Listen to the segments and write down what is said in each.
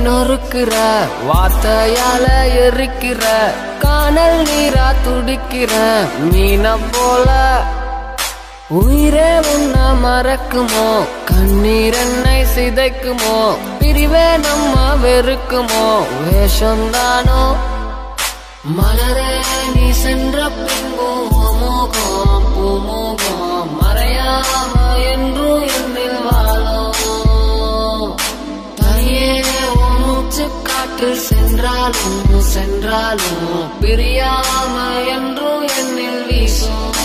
நொறுக்கிற வார்த்தையால எரிக்கிற காணல் நீரா துடிக்கிற மீன போல உயிரே உன்ன மறக்குமோ கண்ணீர் என்னை சிதைக்குமோ பிரிவே நம்ம வெறுக்குமோ வேஷம்தானோ மலரே நீ சென்ற பின்பும் அமோகம் பூமோகம் மறையாம என்றும் என்னில் வாழும் தனியே உன் மூச்சு காற்று சென்றாலும் சென்றாலும் பிரியாம என்றும் என்னில் வீசும்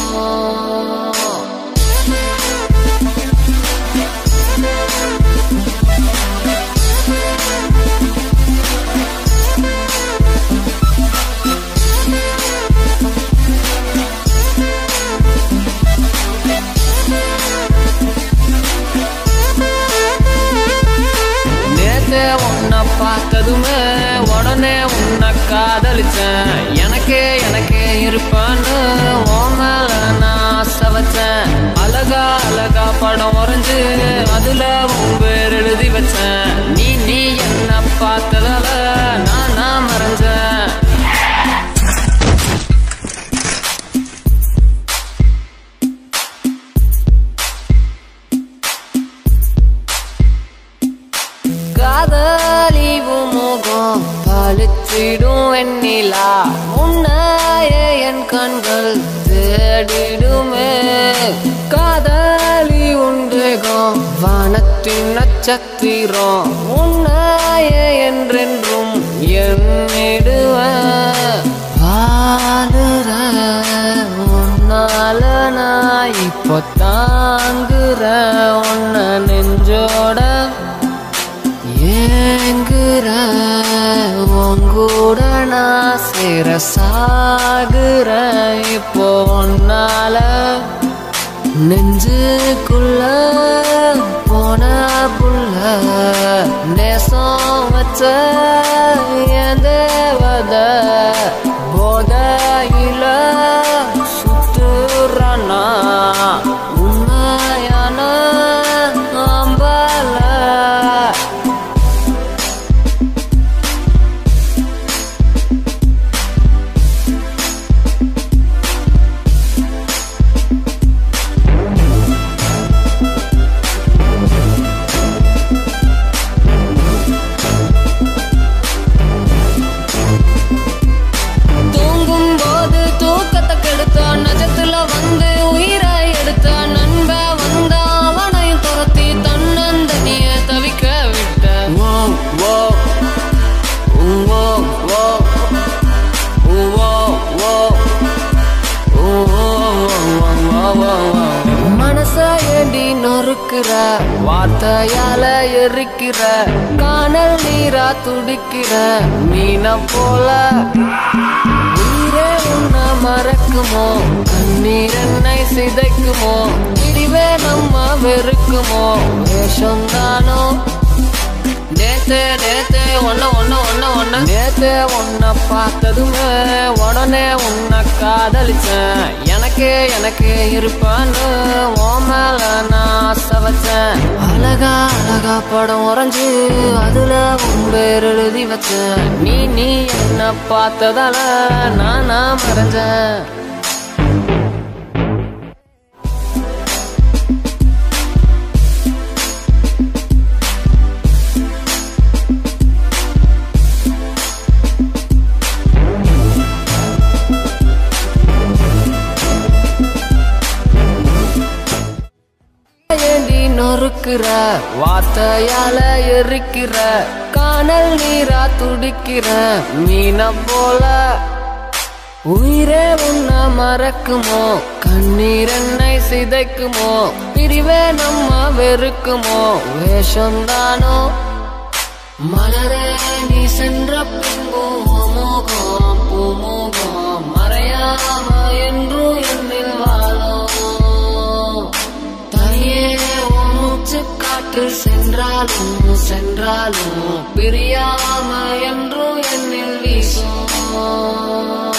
நேத்தே உன்னை பார்த்ததுமே உடனே உன்னை காதலிச்சேன் எனக்கே எனக்கே இருப்பான்னு உன் மேல நான் ஆசை வச்சேன் அழகா அழகா படம் வரைஞ்சு அதுல உன் பேர் எழுதி வச்சேன் நீ நீ என்ன பார்த்ததால நான் நான் மறைஞ்சேன் காதலிவு முகம் பழிச்சிடும் வெண்ணிலா உன்னையே என் கண்கள் தேடிடுமே காதலி உண்டேகம் வானத்தின் நட்சத்திரம் உன்னையே என்றென்றும் எண்ணிடுவேன் வாழுற உன்னால நான் இப்போ தாங்குற உன்ன நெஞ்சோட ஏங்குற உங்கூட நான் சேர சாகுற இப்போ உன்னால நெஞ்சுக்குள்ள போன புள்ள நேசம் வச்ச என் தேவத போதையில சுத்துறனா உண்மையான அம்பல தூங்கும் போது தூக்கத்தை கெடுத்தான் நஜத்துல வந்து உயிரை எடுத்தான் நண்ப வந்தா அவனையும் துரத்தி தன்னந்தனிய தவிக்க விட்ட ஓ ஓ ஓ ஓ மனச ஏண்டி நொறுக்கிற வார்த்தையால எரிக்கிற காணல் நீரா துடிக்கிற மீன போல உயிரே உன்ன மறக்குமோ கண்ணீர் என்னை சிதைக்குமோ பிரிவே நம்ம வெறுக்குமோ வேஷம் தானோ நேத்தே நேத்தே ஒன்ன ஒன்ன ஒன்ன ஒன்ன நேத்தே உன்னை பார்த்ததுமே உடனே உன்னை காதலிச்சேன் எனக்கே எனக்கே இருப்பான்னு உன் மேல நான் ஆசை வச்சேன் அழகா அழகா படம் வரைஞ்சு அதுல உன் பேர் எழுதி வச்சேன் நீ நீ என்ன பார்த்ததால நான் நான் மறைஞ்சேன் ஏண்டி நொறுக்கிற வார்த்தையால எரிக்கிற காணல் நீரா துடிக்கிற மீன போல உயிரே உன்ன மறக்குமோ கண்ணீர் என்னை சிதைக்குமோ பிரிவே நம்ம வெறுக்குமோ வேஷம்தானோ மலரே நீ சென்ற பின்பும் அமோகம் பூமோகம் மறையாம என்றும் என்னில் வாழும் தனியே உன் மூச்சு காற்று சென்றாலும் சென்றாலும் பிரியாம என்றும் என்னில் வீசும்